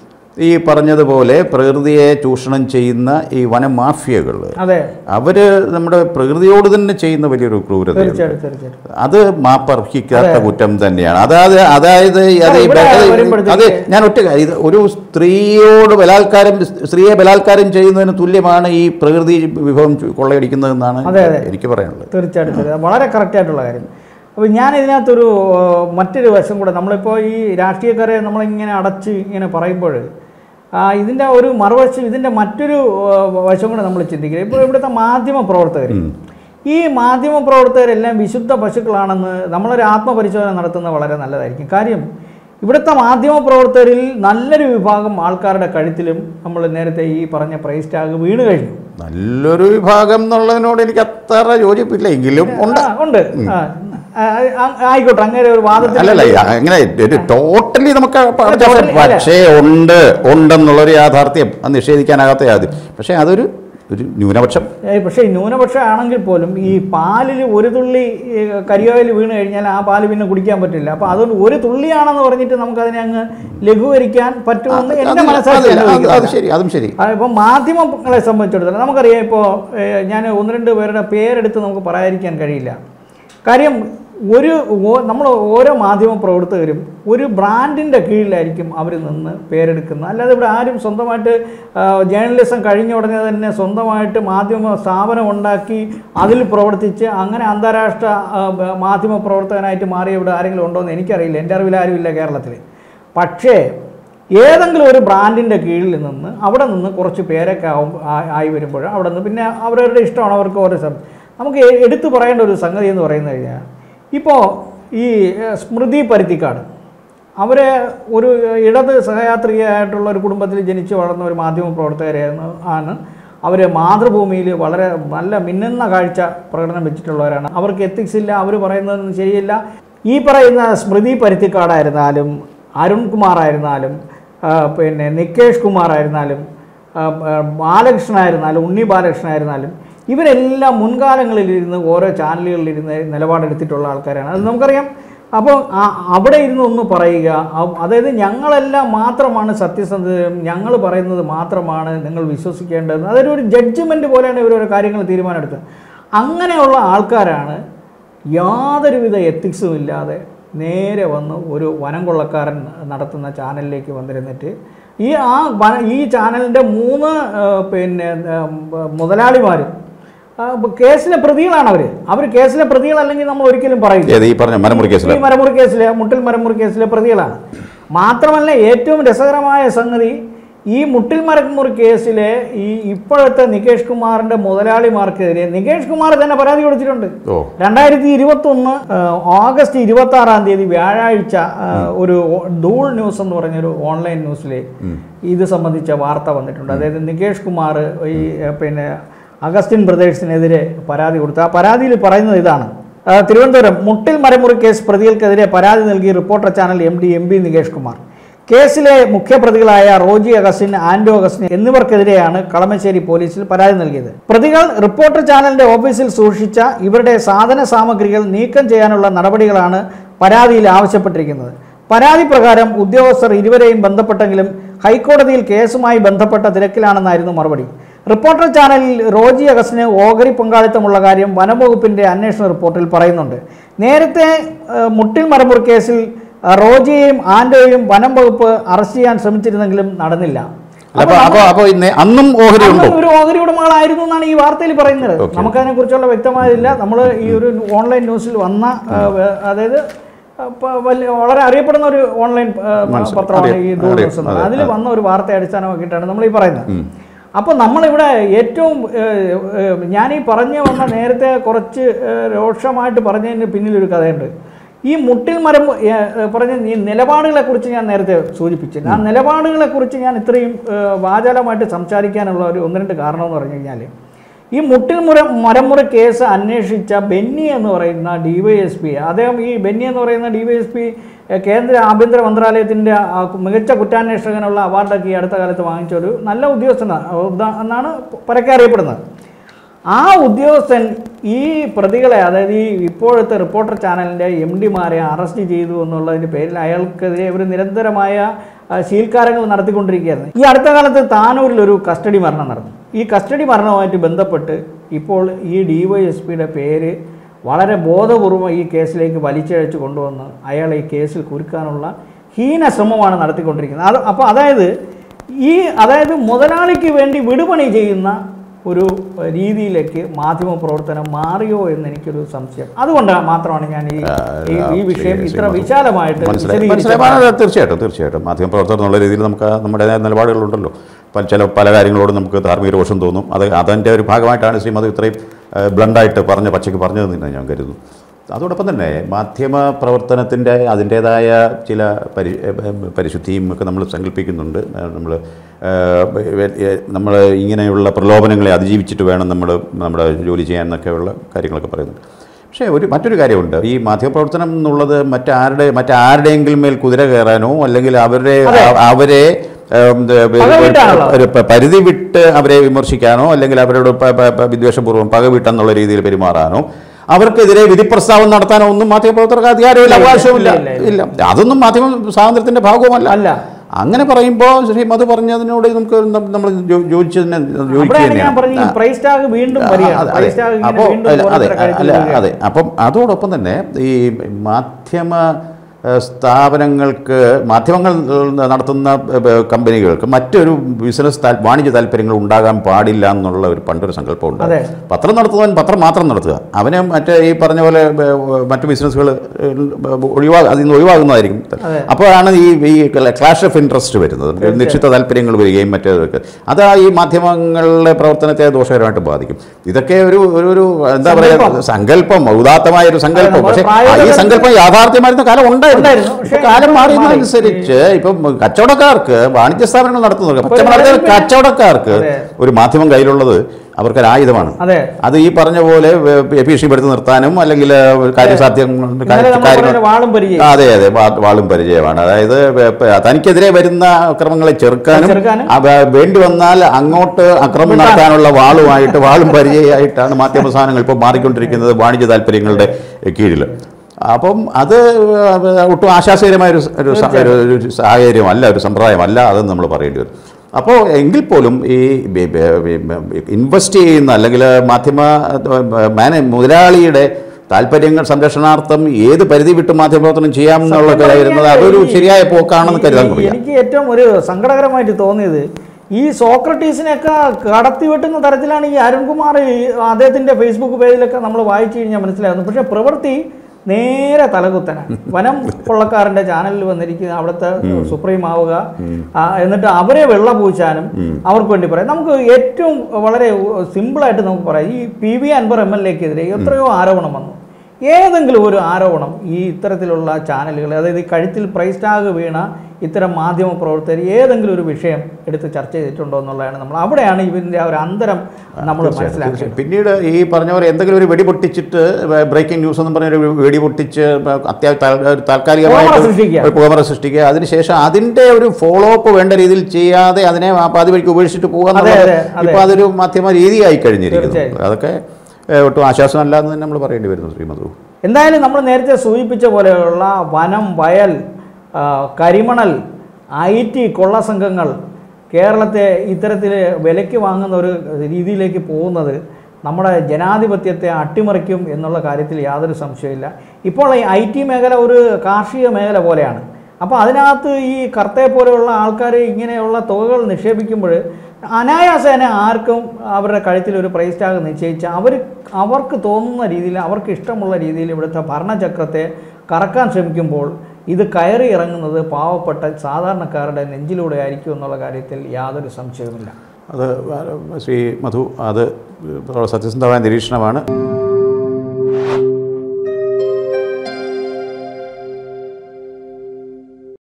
ഈ പറഞ്ഞതുപോലെ പ്രകൃതിയെ ചൂഷണം ചെയ്യുന്ന ഈ വനമാഫിയകൾ അതെ അവർ നമ്മുടെ പ്രകൃതിയോട് തന്നെ ചെയ്യുന്ന വലിയൊരു ക്രൂരത തീർച്ചയായിട്ടും തീർച്ചയായിട്ടും അത് മാപ്പർഹിക്കാത്ത കുറ്റം തന്നെയാണ് അതായത് അതായത് അത് ഈ ഇവിടെ അത് വരുമ്പോഴത്തേക്ക് അത് ഞാൻ ഒറ്റ കാര്യം, ഇത് ഒരു സ്ത്രീയോട് ബലാത്കാരം സ്ത്രീയെ ബലാത്കാരം ചെയ്യുന്നതിന് തുല്യമാണ് ഈ പ്രകൃതി വിഭവം ചു- കൊള്ളയടിക്കുന്നതെന്നാണ് അതെ, അതെ. എനിക്ക് പറയാനുള്ളത് തീർച്ചയായിട്ടും തീർച്ചയായിട്ടും. വളരെ കറക്റ്റായിട്ടുള്ള കാര്യം അപ്പോൾ ഞാൻ ഇതിനകത്തൊരു ഏഹ്, മറ്റൊരു വശം കൂടെ നമ്മളിപ്പോൾ ഈ രാഷ്ട്രീയക്കാരെ നമ്മളിങ്ങനെ അടച്ച് ഇങ്ങനെ പറയുമ്പോൾ ഇതിൻ്റെ ഒരു മറുവശം ഇതിൻ്റെ മറ്റൊരു ഏഹ്, വശം കൂടെ നമ്മൾ ചിന്തിക്കുക ഇപ്പോൾ ഇവിടുത്തെ മാധ്യമ പ്രവർത്തകർ ഈ മാധ്യമ പ്രവർത്തകരെല്ലാം വിശുദ്ധ പശുക്കളാണെന്ന് നമ്മളൊരു ആത്മപരിശോധന നടത്തുന്നത് വളരെ നല്ലതായിരിക്കും കാര്യം ഇവിടുത്തെ മാധ്യമ പ്രവർത്തകരിൽ നല്ലൊരു വിഭാഗം ആൾക്കാരുടെ കഴുത്തിലും നമ്മൾ നേരത്തെ ഈ പറഞ്ഞ പ്രൈസ് ടാഗ് വീണ് കഴിഞ്ഞു നല്ലൊരു വിഭാഗം എന്നുള്ളതിനോട് എനിക്ക് അത്ര യോജിപ്പില്ല എങ്കിലും ഉണ്ട് ആ, ഉണ്ട് ആ, ആ, ആ, ആയിക്കോട്ടെ അങ്ങനെ ഒരു വാദത്തിൽ അല്ലല്ല അങ്ങനെ ടോട്ടലി നമുക്ക് പ- അല്ല, totally അല്ല. പക്ഷേ ഉണ്ട് ഉണ്ടെന്നുള്ളൊരു യാഥാർത്ഥ്യം അത് നിഷേധിക്കാനാകാത്ത യാഥാർത്ഥ്യം പക്ഷേ അതൊരു ഒരു ന്യൂനപക്ഷം ഏയ് പക്ഷേ ഈ ന്യൂനപക്ഷം ആണെങ്കിൽ പോലും ഈ പാലിൽ ഒരു തുള്ളി ഈ കരിയോയിൽ വീണ് കഴിഞ്ഞാൽ ആ പാല് പിന്നെ കുടിക്കാൻ പറ്റില്ല അപ്പോൾ അതുകൊണ്ട് ഒരു തുള്ളിയാണെന്ന് പറഞ്ഞിട്ട് നമുക്കതിനെ അങ്ങ് ലഘൂകരിക്കാൻ പറ്റുമെന്ന് എൻ്റെ അത് മനസ്സിലാക്കി അത് അത് അനുവദിക്കുന്നില്ല. ശരി അതും ശരി ഇപ്പം മാധ്യമങ്ങളെ സംബന്ധിച്ചിടത്തോളം നമുക്കറിയാം ഇപ്പോൾ ഞാൻ ഒന്ന് രണ്ട് പേരുടെ പേരെടുത്ത് നമുക്ക് പറയാതിരിക്കാൻ കഴിയില്ല കാര്യം ഒരു നമ്മൾ ഓരോ മാധ്യമ പ്രവർത്തകരും ഒരു ബ്രാൻഡിൻ്റെ കീഴിലായിരിക്കും അവർ നിന്ന് പേരെടുക്കുന്നത് അല്ലാതെ ഇവിടെ ആരും സ്വന്തമായിട്ട് ജേർണലിസം കഴിഞ്ഞ ഉടനെ തന്നെ സ്വന്തമായിട്ട് മാധ്യമ സ്ഥാപനം ഉണ്ടാക്കി അതിൽ പ്രവർത്തിച്ച് അങ്ങനെ അന്താരാഷ്ട്ര ആ, ബ- മാധ്യമ പ്രവർത്തകനായിട്ട് മാറിയ ഇവിടെ ആരെങ്കിലും ഉണ്ടോ എന്ന് എനിക്കറിയില്ല എൻ്റെ അറിവിൽ ആരുമില്ല കേരളത്തിൽ പക്ഷേ ഏതെങ്കിലും ഒരു ബ്രാൻഡിൻ്റെ കീഴിൽ നിന്ന് അവിടെ നിന്ന് കുറച്ച് പേരൊക്കെ ആവും ആ- ആയി വരുമ്പോൾ അവിടെ നിന്ന് പിന്നെ അവരവരുടെ ഇഷ്ടമാണ് അവർക്ക് ഓരോ സം നമുക്ക് എ- എടുത്തു പറയേണ്ട ഒരു സംഗതി എന്ന് പറയുന്നത് കഴിഞ്ഞാൽ ഇപ്പോൾ ഈ ഏഹ്, സ്മൃതി പരുത്തിക്കാട് അവരെ ഒരു ഇടത് സഹയാത്രികയായിട്ടുള്ള ഒരു കുടുംബത്തിൽ ജനിച്ചു വളർന്ന ഒരു മാധ്യമ പ്രവർത്തകരായിരുന്നു ആണ് അവർ മാതൃഭൂമിയിൽ വളരെ നല്ല മിന്നുന്ന കാഴ്ച പ്രകടനം വെച്ചിട്ടുള്ളവരാണ് അവർക്ക് എത്തിക്സ് ഇല്ല അവർ പറയുന്നതൊന്നും ശരിയല്ല ഈ പറയുന്ന സ്മൃതി പരുത്തിക്കാടായിരുന്നാലും അരുൺകുമാർ ആയിരുന്നാലും ആ, പിന്നെ നിക്കേഷ് കുമാർ ആയിരുന്നാലും ആ, ആ, ബാലകൃഷ്ണനായിരുന്നാലും ഉണ്ണി ബാലകൃഷ്ണനായിരുന്നാലും ഇവരെല്ലാം മുൻകാലങ്ങളിലിരുന്ന് ഓരോ ചാനലുകളിലിരുന്ന് നിലപാടെടുത്തിട്ടുള്ള ആൾക്കാരാണ് അത് നമുക്കറിയാം അപ്പോൾ ആ- അവിടെ ഇരുന്ന് ഒന്ന് പറയുക അ- അതായത് ഞങ്ങളെല്ലാം മാത്രമാണ് സത്യസന്ധതയും ഞങ്ങൾ പറയുന്നത് മാത്രമാണ് നിങ്ങൾ വിശ്വസിക്കേണ്ടത് അതൊരു ഒരു ജഡ്ജ്മെൻറ്റ് പോലെയാണ് ഇവർ ഓരോ കാര്യങ്ങൾ തീരുമാനമെടുത്തത് അങ്ങനെയുള്ള ആൾക്കാരാണ് യാതൊരുവിധ എത്തിക്സും ഇല്ലാതെ നേരെ വന്ന് ഒരു വനം കൊള്ളക്കാരൻ നടത്തുന്ന ചാനലിലേക്ക് വന്നിരുന്നിട്ട് ഈ ആ വന ഈ ചാനലിൻ്റെ മൂന്ന് ആ, പിന്നെ മുതലാളിമാരും ആ, കേസിലെ പ്രതികളാണ് അവർ അവർ കേസിലെ പ്രതികളല്ലെങ്കിൽ നമ്മൾ ഒരിക്കലും പറയില്ല ഏത് ഈ പറഞ്ഞ മരമുറി കേസിൽ ഈ മരമുറി കേസിലെ മുട്ടിൽ മരമുറി കേസിലെ പ്രതികളാണ് മാത്രമല്ല ഏറ്റവും രസകരമായ സംഗതി ഈ മുട്ടിൽ മരമുറി കേസിലെ ഈ ഇപ്പോഴത്തെ നികേഷ് കുമാറിന്റെ മുതലാളിമാർക്കെതിരെ നികേഷ് കുമാർ തന്നെ പരാതി കൊടുത്തിട്ടുണ്ട് ഓ രണ്ടായിരത്തി ഇരുപത്തി ഒന്ന് ഓഗസ്റ്റ് ഇരുപത്തി ആറാം തീയതി വ്യാഴാഴ്ച ആ, ഒരു ഓ- ധൂൾ ന്യൂസ് എന്ന് പറഞ്ഞൊരു ഓൺലൈൻ ന്യൂസിൽ ഇത് സംബന്ധിച്ച വാർത്ത വന്നിട്ടുണ്ട് അതായത് നികേഷ് കുമാർ ഈ ആ, പിന്നെ അഗസ്റ്റിൻ ബ്രദേഴ്സിനെതിരെ പരാതി കൊടുത്തു ആ പരാതിയിൽ പറയുന്നത് ഇതാണ് ആ, തിരുവനന്തപുരം മുട്ടിൽ മരമുറി കേസ് പ്രതികൾക്കെതിരെ പരാതി നൽകി reporter channel M D M B Nikesh Kumar കേസിലെ മുഖ്യപ്രതികളായ റോജി അഗസ്റ്റിൻ ആൻഡോ അഗസ്റ്റിൻ എന്നിവർക്കെതിരെയാണ് കളമശ്ശേരി പോലീസിൽ പരാതി നൽകിയത് പ്രതികൾ റിപ്പോർട്ടർ ചാനലിന്റെ ഓഫീസിൽ സൂക്ഷിച്ച ഇവരുടെ സാധന സാമഗ്രികൾ നീക്കം ചെയ്യാനുള്ള നടപടികളാണ് പരാതിയിൽ ആവശ്യപ്പെട്ടിരിക്കുന്നത് പരാതി പ്രകാരം ഉദ്യോഗസ്ഥർ ഇരുവരെയും ബന്ധപ്പെട്ടെങ്കിലും ഹൈക്കോടതിയിൽ കേസുമായി ബന്ധപ്പെട്ട തിരക്കിലാണെന്നായിരുന്നു മറുപടി റിപ്പോർട്ടർ ചാനലിൽ റോജി അഗസ്റ്റിന് ഓഹരി പങ്കാളിത്തമുള്ള കാര്യം വനംവകുപ്പിന്റെ അന്വേഷണ റിപ്പോർട്ടിൽ പറയുന്നുണ്ട് നേരത്തെ ഏഹ്, മുട്ടിൽ മരമുറി കേസിൽ ഏഹ്, റോജിയെയും ആൻഡോയും വനം വകുപ്പ് അറസ്റ്റ് ചെയ്യാൻ ശ്രമിച്ചിരുന്നെങ്കിലും നടന്നില്ല അപ്പൊ അപ്പൊ അപ്പൊ ഇന്ന് അന്നും ഓഹരി ഉണ്ടോ അന്ന് ഒരു ഓഹരി ഉടമകളായിരുന്നു എന്നാണ് ഈ വാർത്തയിൽ പറയുന്നത് Okay. നമുക്കതിനെ കുറിച്ചുള്ള വ്യക്തമായതില്ല നമ്മൾ ഈ ഒരു ഓൺലൈൻ ന്യൂസിൽ വന്ന ആ, വേ- അതായത് ആ, പ- വലിയ വളരെ അറിയപ്പെടുന്ന ഒരു ഓൺലൈൻ ആ, മനസ്സിലായി. പത്രമാണ് ഈ അറിയാം. ദൂർ അറിയാം. ന്യൂസ് എന്ന്. അതെ, അതിൽ അതെ. വന്ന ഒരു വാർത്ത അടിസ്ഥാനമാക്കിയിട്ടാണ് നമ്മൾ ഈ പറയുന്നത് അപ്പോൾ നമ്മളിവിടെ ഏറ്റവും ഏഹ്, ഏഹ്, ഞാൻ ഈ പറഞ്ഞു വന്ന നേരത്തെ കുറച്ച് ഏഹ്, രോഷമായിട്ട് പറഞ്ഞതിന് പിന്നിലൊരു കഥയുണ്ട് ഈ മുട്ടിൽ മരം ഏഹ്, ഏഹ്, പറഞ്ഞ ഈ നിലപാടുകളെ കുറിച്ച് ഞാൻ നേരത്തെ സൂചിപ്പിച്ചില്ല ആ നിലപാടുകളെ കുറിച്ച് ഞാൻ ഇത്രയും ഏഹ്, വാചാലമായിട്ട് സംസാരിക്കാനുള്ള ഒരു ഒന്ന് രണ്ട് കാരണം എന്ന് പറഞ്ഞു കഴിഞ്ഞാൽ ഈ മുട്ടിൽ മുര മരമുറി കേസ് അന്വേഷിച്ച ബെന്നി എന്ന് പറയുന്ന ഡി വൈ എസ് പി അദ്ദേഹം ഈ ബെന്നി എന്ന് പറയുന്ന ഡി വൈ എസ് പി കേന്ദ്ര ആഭ്യന്തര മന്ത്രാലയത്തിൻ്റെ ആ മികച്ച കുറ്റാന്വേഷകനുള്ള അവാർഡൊക്കെ ഈ അടുത്ത കാലത്ത് വാങ്ങിച്ച ഒരു നല്ല ഉദ്യോഗസ്ഥനാണ് ഉദാ- എന്നാണ് പരക്കെ അറിയപ്പെടുന്നത് ആ ഉദ്യോഗസ്ഥൻ ഈ പ്രതികളെ അതായത് ഈ ഇപ്പോഴത്തെ റിപ്പോർട്ടർ ചാനലിൻ്റെ എം ഡിമാരെ അറസ്റ്റ് ചെയ്തു എന്നുള്ളതിൻ്റെ പേരിൽ അയാൾക്കെതിരെ ഒരു നിരന്തരമായ ആ, ശീൽക്കാരങ്ങൾ നടത്തിക്കൊണ്ടിരിക്കുകയായിരുന്നു ഈ അടുത്ത കാലത്ത് താനൂരിൽ ഒരു കസ്റ്റഡി മരണം നടന്നു ഈ കസ്റ്റഡി മരണവുമായിട്ട് ബന്ധപ്പെട്ട് ഇപ്പോൾ ഈ ഡി വൈ എസ് പിയുടെ പേര് വളരെ ബോധപൂർവം ഈ കേസിലേക്ക് വലിച്ചിഴച്ച് കൊണ്ടുവന്ന് അയാളെ ഈ കേസിൽ കുരുക്കാനുള്ള ഹീന ശ്രമമാണ് നടത്തിക്കൊണ്ടിരിക്കുന്നത് അത് അപ്പോൾ അതായത് ഈ അതായത് മുതലാളിക്ക് വേണ്ടി വിടുപണി ചെയ്യുന്ന ഒരു രീതിയിലേക്ക് മാധ്യമ പ്രവർത്തനം മാറിയോ എന്ന് എനിക്കൊരു സംശയം അതുകൊണ്ട് മാത്രമാണ് ഞാൻ ഈ ഈ- ഈ വിഷയം ഇത്ര വിശാലമായിട്ട് മനസ്സിലായി വിശദീകരിച്ചത്. മനസ്സിലായി ആ, തീർച്ചയായിട്ടും തീർച്ചയായിട്ടും മാധ്യമപ്രവർത്തകർ എന്നുള്ള രീതിയിൽ നമുക്ക് നമ്മുടേതായ നിലപാടുകളുണ്ടല്ലോ പല ചില പല കാര്യങ്ങളോടും നമുക്ക് ധാർമ്മിക രോഷം തോന്നും അത് അതിൻ്റെ ഒരു ഭാഗമായിട്ടാണ് ശ്രീമതി ഇത്രയും ബ്ലണ്ടായിട്ട് പറഞ്ഞ പച്ചയ്ക്ക് പറഞ്ഞതെന്ന് തന്നെ ഞാൻ കരുതുന്നു അതോടൊപ്പം തന്നെ മാധ്യമ പ്രവർത്തനത്തിൻ്റെ അതിൻ്റേതായ ചില പരി പരിശുദ്ധിയും ഒക്കെ നമ്മൾ സങ്കല്പിക്കുന്നുണ്ട് നമ്മൾ നമ്മൾ ഇങ്ങനെയുള്ള പ്രലോഭനങ്ങളെ അതിജീവിച്ചിട്ട് വേണം നമ്മൾ നമ്മുടെ ജോലി ചെയ്യാൻ എന്നൊക്കെയുള്ള കാര്യങ്ങളൊക്കെ പറയുന്നുണ്ട് പക്ഷേ ഒരു മറ്റൊരു കാര്യമുണ്ട് ഈ മാധ്യമപ്രവർത്തനം എന്നുള്ളത് മറ്റാരുടെ മറ്റാരുടെയെങ്കിലും മേൽ കുതിര കയറാനോ അല്ലെങ്കിൽ അവരുടെ അ- അവരെ ഉം, ഇത് പകവീട്ടാണല്ലോ. ഒരു പ- പരിധി വിട്ട് അവരെ വിമർശിക്കാനോ അല്ലെങ്കിൽ അവരോട് പ- പ- പ- വിദ്വേഷപൂർവ്വം പകവിട്ടെന്നുള്ള രീതിയിൽ പെരുമാറാനോ അവർക്കെതിരെ വിധി പ്രസ്താവന നടത്താനോ ഒന്നും മാധ്യമപ്രവർത്തകർക്ക് അധികാരമില്ല ഇല്ല, അവകാശവുമില്ല ഇല്ല, ഇല്ല, ഇല്ല അതൊന്നും മാധ്യമ സ്വാതന്ത്ര്യത്തിന്റെ ഭാഗവുമല്ല അല്ല അങ്ങനെ പറയുമ്പോൾ ശ്രീ മധു പറഞ്ഞതിനോട് നമുക്ക് നം- നമ്മൾ യോ- യോജിച്ചതിനെ യോജിക്കുക അവിടെയാണ് ഞാൻ പറഞ്ഞത് ഈ തന്നെയാണ് പ്രൈസ് ടാഗ് വീണ്ടും ആ, വരികയാണ് അതെ, പ്രൈസ് ടാഗ് ഇങ്ങനെ അപ്പോൾ വീണ്ടും അല്ല, അതെ ഓരോരുത്തരുടെ കഴുത്തിൽ അല്ല വരികയാണ്. അതെ അപ്പം അതോടൊപ്പം തന്നെ ഈ മാധ്യമ ഏഹ്, സ്ഥാപനങ്ങൾക്ക് മാധ്യമങ്ങൾ നടത്തുന്ന ഏഹ്, കമ്പനികൾക്ക് മറ്റൊരു ബിസിനസ് താൽ- വാണിജ്യ താല്പര്യങ്ങൾ ഉണ്ടാകാൻ പാടില്ല എന്നുള്ള ഒരു പണ്ടൊരു സങ്കല്പമുണ്ട് അതെ. പത്രം നടത്തുന്നവൻ പത്രം മാത്രം നടത്തുക അവന് മറ്റേ ഈ പറഞ്ഞ പോലെ ഏഹ്, മറ്റു ബിസിനസ്സുകൾ ഒഴിവാ അതിൽ നിന്ന് ഒഴിവാകുന്നതായിരിക്കും അതെ. അപ്പോഴാണ് ഈ ഈ ക്ലാഷ് ഓഫ് ഇൻട്രസ്റ്റ് വരുന്നത് നിശ്ചിത താല്പര്യങ്ങൾ വരികയും മറ്റേതൊക്കെ അത് ഈ മാധ്യമങ്ങളുടെ പ്രവർത്തനത്തെ ദോഷകരമായിട്ട് ബാധിക്കും ഇതൊക്കെ ഒരു ഒരു ഒരു എന്താ സങ്കല്പം. പറയുക സങ്കല്പം ഉദാത്തമായ ഒരു സങ്കല്പം നമ്മൾ പക്ഷേ പ്രായോഗിക ഈ സങ്കല്പം യാഥാർത്ഥ്യമായിരുന്ന കാലം ഉണ്ടായിരുന്നു ഉണ്ടായിരുന്നു. പക്ഷേ ഇപ്പൊ കാലം ഇപ്പോൾ മാറിയതിനനുസരിച്ച് ഇപ്പം കച്ചവടക്കാർക്ക് വാണിജ്യ സ്ഥാപനങ്ങൾ നടത്തുന്നവർക്ക് ഇപ്പോൾ പച്ചമലയാളത്തിൽ പിന്നെ- കച്ചവടക്കാർക്ക് അതെ. ഒരു മാധ്യമം കയ്യിലുള്ളത് അവർക്കൊരു ആയുധമാണ് അതെ അത് ഈ പറഞ്ഞ പോലെ ഭീഷണിപ്പെടുത്തി നിർത്താനും അല്ലെങ്കിൽ കാര്യസാധ്യം ഇന്നലെ നമ്മൾ പറഞ്ഞ വാളും പരിചയം അതെ അതെ വാ- വാളും പരിചയമാണ് അതായത് വേ- പ- തനിക്കെതിരെ വരുന്ന അക്രമങ്ങളെ ചെറുക്കാനും ചെറുക്കാനും അവ വേണ്ടി വന്നാൽ അങ്ങോട്ട് അക്രമം നടത്താനുള്ള വാളുമായിട്ട് വാളും പരിചയമായിട്ടാണ് മാധ്യമ സാധനങ്ങൾ ഇപ്പോൾ മാറിക്കൊണ്ടിരിക്കുന്നത് വാണിജ്യ താല്പര്യങ്ങളുടെ കീഴിൽ അപ്പം അത് ഒട്ടും ആശാസ്യകരമായ ഒരു സ- ഒരു സ- ഒരു- ഒരു സാഹചര്യമല്ല ഒരു സമ്പ്രദായമല്ല അതെന്ന് നമ്മൾ പറയേണ്ടി വരും അപ്പോൾ എങ്കിൽ പോലും ഈ ഇൻവെസ്റ്റ് ചെയ്യുന്ന അല്ലെങ്കിൽ മാധ്യമ മാന മുതലാളിയുടെ താല്പര്യങ്ങൾ സംരക്ഷണാർത്ഥം ഏത് പരിധി വിട്ട് മാധ്യമപ്രവർത്തനം ചെയ്യാം എന്നുള്ള കരുതുന്നത് അതൊരു ശരിയായ പോക്കാണെന്ന് കരുതാൻ ഈ- കഴിയും എനിക്ക് ഏറ്റവും ഒരു സങ്കടകരമായിട്ട് തോന്നിയത് ഈ സോക്രട്ടീസിനെയൊക്കെ കടത്തി വെട്ടുന്ന തരത്തിലാണ് ഈ അരുൺകുമാർ ഈ അദ്ദേഹത്തിന്റെ ഫേസ്ബുക്ക് പേജിലൊക്കെ നമ്മൾ വായിച്ചു കഴിഞ്ഞാൽ മനസ്സിലാകുന്നു പക്ഷെ പ്രവൃത്തി നേരെ തലകുത്തനാണ് വനം കൊള്ളക്കാരന്റെ ചാനലിൽ വന്നിരിക്കുന്ന അവിടുത്തെ സുപ്രീം ആവുക ആ, എന്നിട്ട് അവരെ വെള്ളപൂച്ചാനും അവർക്ക് വേണ്ടി പറയാം നമുക്ക് ഏറ്റവും വളരെ സിമ്പിളായിട്ട് നമുക്ക് പറയാം ഈ P V Anvar M L എക്കെതിരെ എത്രയോ ആരോപണം വന്നു ഏതെങ്കിലും ഒരു ആരോപണം ഈ ഇത്തരത്തിലുള്ള ചാനലുകൾ അതായത് ഈ കഴുത്തിൽ പ്രൈസ് ടാഗ് വീണ ഇത്തരം മാധ്യമ പ്രവർത്തകർ ഏതെങ്കിലും ഒരു വിഷയം എടുത്ത് ചർച്ച ചെയ്തിട്ടുണ്ടോ എന്നുള്ളതാണ് നമ്മൾ അവിടെയാണ് ഇതിൻ്റെ ആ ഒരു അന്തരം നമ്മൾ മനസ്സിലാക്കിയത് പിന്നീട് ഈ പറഞ്ഞ പോലെ എന്തെങ്കിലും ഒരു വെടി പൊട്ടിച്ചിട്ട് ബ്രേക്കിംഗ് ന്യൂസ് എന്ന് പറഞ്ഞ ഒരു വെടി പൊട്ടിച്ച് അത്യാവശ്യം പുകമറ താൽക്കാലികമായിട്ട് സൃഷ്ടിക്കുക. ഒരു പുകമറ സൃഷ്ടിക്കുക അതിനുശേഷം അതിന്റെ ഒരു ഫോളോ അപ്പ് വേണ്ട രീതിയിൽ ചെയ്യാതെ അതിനെ ആ പാതി വഴിക്ക് ഉപേക്ഷിച്ചിട്ട് പോകുക അതെ, എന്നുള്ളത് അതെ, അതെ. ഇപ്പൊ അതൊരു മാധ്യമ രീതിയായി കഴിഞ്ഞിരിക്കുന്നു തീർച്ചയായും. അതൊക്കെ ഏഹ്, ഒട്ടും ആശ്വാസമല്ല എന്ന് തന്നെ നമ്മൾ പറയേണ്ടി വരുന്നു ശ്രീ മധു എന്തായാലും നമ്മൾ നേരത്തെ സൂചിപ്പിച്ച പോലെയുള്ള വനം വയൽ ആ, കരിമണൽ ഐ ടി കൊള്ള സംഘങ്ങൾ കേരളത്തെ ഇത്തരത്തിൽ വിലയ്ക്ക് വാങ്ങുന്ന ഒരു രീതിയിലേക്ക് പോകുന്നത് നമ്മുടെ ജനാധിപത്യത്തെ അട്ടിമറിക്കും എന്നുള്ള കാര്യത്തിൽ യാതൊരു സംശയമില്ല ഇപ്പോൾ ഈ ഐ ടി മേഖല ഒരു കാർഷിക മേഖല പോലെയാണ് അപ്പോൾ അതിനകത്ത് ഈ കർത്തയെ പോലെയുള്ള ആൾക്കാർ ഇങ്ങനെയുള്ള തുകകൾ നിക്ഷേപിക്കുമ്പോൾ അനായാസേന ആർക്കും അവരുടെ കഴുത്തിൽ ഒരു പ്രൈസ് ടാഗ് നിശ്ചയിച്ച് അവർ അവർക്ക് തോന്നുന്ന രീതിയിൽ അവർക്ക് ഇഷ്ടമുള്ള രീതിയിൽ ഇവിടുത്തെ ഭരണചക്രത്തെ കറക്കാൻ ശ്രമിക്കുമ്പോൾ ഇത് കയറി ഇറങ്ങുന്നത് പാവപ്പെട്ട സാധാരണക്കാരുടെ നെഞ്ചിലൂടെ ആയിരിക്കും എന്നുള്ള കാര്യത്തിൽ യാതൊരു സംശയവുമില്ല അത് ശ്രീ മധു അത് സത്യസന്ധമായ നിരീക്ഷണമാണ്